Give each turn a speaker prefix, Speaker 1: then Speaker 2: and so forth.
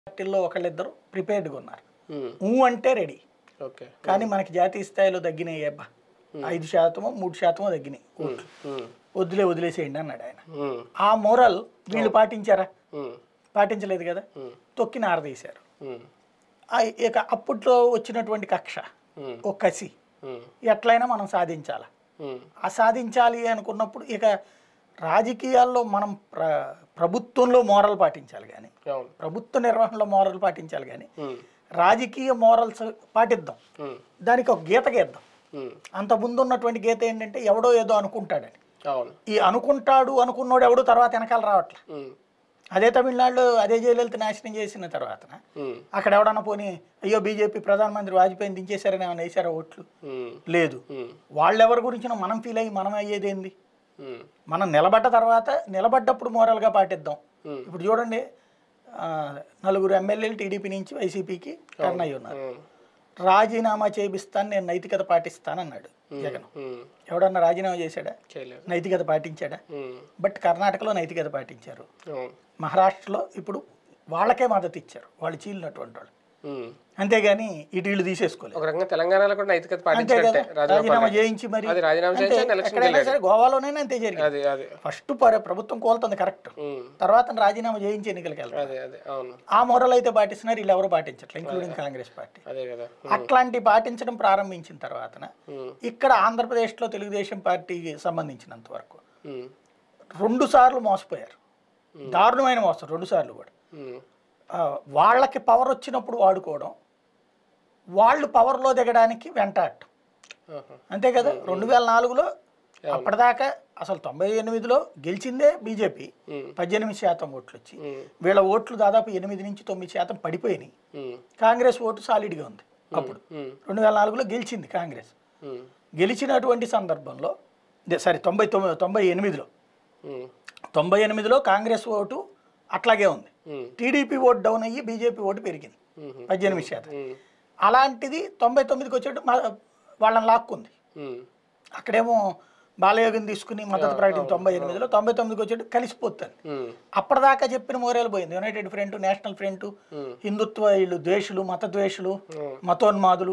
Speaker 1: పార్టీల్లో ఒకళ్ళిద్దరు ప్రిపేర్డ్గా ఉన్నారు
Speaker 2: ఉమ్,
Speaker 1: ఊ అంటే రెడీ
Speaker 2: ఓకే
Speaker 1: కానీ మనకి జాతీయ స్థాయిలో తగ్గినాయి అబ్బా ఐదు శాతమో మూడు శాతమో తగ్గినాయి
Speaker 2: ఉమ్, ఉమ్,
Speaker 1: వదిలే వదిలేసేయండి అన్నాడు ఆయన
Speaker 2: ఉమ్,
Speaker 1: ఆ మోరల్ వీళ్ళు పాటించారా
Speaker 2: ఉమ్,
Speaker 1: పాటించలేదు కదా
Speaker 2: ఉమ్,
Speaker 1: తొక్కి నారదీశారు
Speaker 2: ఉమ్,
Speaker 1: ఆ ఇక అప్పట్లో వచ్చినటువంటి కక్ష
Speaker 2: ఉమ్,
Speaker 1: ఓ కసి
Speaker 2: ఉమ్,
Speaker 1: ఎట్లయినా మనం సాధించాలి
Speaker 2: ఉమ్,
Speaker 1: ఆ సాధించాలి అనుకున్నప్పుడు ఇక రాజకీయాల్లో మనం ప్ర ప్రభుత్వంలో మోరల్ పాటించాలి కానీ
Speaker 2: అవును
Speaker 1: ప్రభుత్వ నిర్వహణలో మోరల్ పాటించాలి కానీ
Speaker 2: ఉమ్,
Speaker 1: రాజకీయ మోరల్స్ పాటిద్దాం
Speaker 2: ఉమ్,
Speaker 1: దానికి ఒక గీత గీద్దాం
Speaker 2: ఉమ్,
Speaker 1: అంత ముందు ఉన్నటువంటి గీత ఏంటంటే ఎవడో ఏదో అనుకుంటాడని
Speaker 2: అవును
Speaker 1: ఈ అనుకుంటాడు అనుకున్నోడు ఎవడు తర్వాత వెనకాల రావట్లే
Speaker 2: ఉమ్,
Speaker 1: అదే తమిళనాడులో అదే జయలలిత నాశనం చేసిన తర్వాత
Speaker 2: ఉమ్,
Speaker 1: అక్కడ ఎవడన్నా పోనీ అయ్యో బీజేపీ ప్రధానమంత్రి వాజ్పేయిని దించేశారని ఏమైనా వేశారా ఓట్లు
Speaker 2: ఉమ్,
Speaker 1: లేదు
Speaker 2: ఉమ్,
Speaker 1: వాళ్ళెవరి గురించి మనం ఫీల్ అయ్యి మనం అయ్యేది ఏంది
Speaker 2: ఉమ్,
Speaker 1: మనం నిలబడ్డ తర్వాత నిలబడ్డప్పుడు మోరల్గా పాటిద్దాం
Speaker 2: ఉమ్,
Speaker 1: ఇప్పుడు చూడండి ఆ, నలుగురు ఎమ్మెల్యేలు టీడీపీ నుంచి వైసీపీకి టర్న్ అయ్యి ఉన్నారు
Speaker 2: ఉమ్,
Speaker 1: రాజీనామా చేపిస్తాను నేను నైతికత పాటిస్తానన్నాడు జగన్
Speaker 2: ఉమ్,
Speaker 1: ఎవడన్నా రాజీనామా చేశాడా
Speaker 2: చేయలేదు
Speaker 1: నైతికత పాటించాడా
Speaker 2: ఉమ్,
Speaker 1: బట్ కర్ణాటకలో నైతికత పాటించారు
Speaker 2: అవును
Speaker 1: మహారాష్ట్రలో ఇప్పుడు వాళ్ళకే మద్దతు ఇచ్చారు వాళ్ళు చీలినటువంటి వాళ్ళు
Speaker 2: ఉమ్.
Speaker 1: అంతేగాని ఇటు వీళ్ళు తీసేసుకోలేదు
Speaker 2: ఒక రకంగా తెలంగాణలో కూడా నైతికత
Speaker 1: అంతే
Speaker 2: పాటించినట్టే
Speaker 1: కదా
Speaker 2: రాజీనామా
Speaker 1: రాజీనామా
Speaker 2: పార్టీ.
Speaker 1: చేయించి మరి
Speaker 2: అది రాజీనామా
Speaker 1: అంతే,
Speaker 2: చేయించి ఎలక్షన్
Speaker 1: ఎక్కడైనా సరే గోవాలోనైనా అంతే జరిగింది
Speaker 2: అదే అదే
Speaker 1: ఫస్ట్ పర- ప్రభుత్వం కోలుతుంది కరెక్ట్
Speaker 2: ఉమ్,
Speaker 1: తర్వాత రాజీనామా చేయించి ఎన్నికలకు వెళ్తారు
Speaker 2: అదే అదే అవును
Speaker 1: ఆ మొరలు అయితే పాటిస్తున్నారు వీళ్ళు ఎవరు పాటించట్లేదు ఇంక్లూడింగ్ కాంగ్రెస్ పార్టీ
Speaker 2: అదే కదా
Speaker 1: అట్లాంటి పాటించడం ప్రారంభించిన తర్వాత
Speaker 2: ఉమ్,
Speaker 1: ఇక్కడ ఆంధ్రప్రదేశ్లో తెలుగుదేశం పార్టీకి సంబంధించినంత వరకు
Speaker 2: ఉమ్,
Speaker 1: రెండు సార్లు మోసపోయారు దారుణమైన మోసం రెండు సార్లు కూడా
Speaker 2: ఉమ్,
Speaker 1: ఆ, వాళ్ళకి పవర్ వచ్చినప్పుడు వాడుకోవడం వాళ్ళు పవర్లో దిగడానికి వెంటాడటం
Speaker 2: ఆహా.
Speaker 1: అంతే కదా రెండు వేల నాలుగులో అప్పటిదాకా అసలు తొంభై ఎనిమిదిలో గెలిచిందే బీజేపీ
Speaker 2: ఉమ్,
Speaker 1: పద్దెనిమిది శాతం ఓట్లు వచ్చి
Speaker 2: ఉమ్,
Speaker 1: వీళ్ళ ఓట్లు దాదాపు ఎనిమిది నుంచి తొమ్మిది శాతం పడిపోయినాయి
Speaker 2: ఉమ్,
Speaker 1: కాంగ్రెస్ ఓటు సాలిడ్గా ఉంది అప్పుడు
Speaker 2: ఉమ్,
Speaker 1: రెండు వేల నాలుగులో గెలిచింది కాంగ్రెస్
Speaker 2: ఉమ్,
Speaker 1: గెలిచినటువంటి సందర్భంలో సారీ తొంభై తొమ్మిది తొంభై ఎనిమిదిలో
Speaker 2: ఉమ్,
Speaker 1: తొంభై ఎనిమిదిలో కాంగ్రెస్ ఓటు అట్లాగే ఉంది
Speaker 2: ఉమ్,
Speaker 1: టీడీపీ ఓటు డౌన్ అయ్యి బీజేపీ ఓటు పెరిగింది
Speaker 2: ఉమ్,
Speaker 1: పద్దెనిమిది శాతం
Speaker 2: ఉమ్,
Speaker 1: అలాంటిది తొంభై తొమ్మిదికి వచ్చేట్టు మా- వాళ్ళని లాక్కుంది
Speaker 2: ఉమ్,
Speaker 1: అక్కడేమో బాలయోగిని తీసుకుని మద్దతు ప్రకటన తొంభై ఎనిమిదిలో తొంభై తొమ్మిదికి వచ్చేట్టు కలిసిపోతుంది
Speaker 2: ఉమ్,
Speaker 1: అప్పటిదాకా చెప్పిన మోరేలు పోయింది యునైటెడ్ ఫ్రంట్ నేషనల్ ఫ్రంట్
Speaker 2: ఉమ్.
Speaker 1: హిందుత్వ వీళ్ళు ద్వేషులు మత ద్వేషులు
Speaker 2: ఉమ్.
Speaker 1: మతోన్మాదులు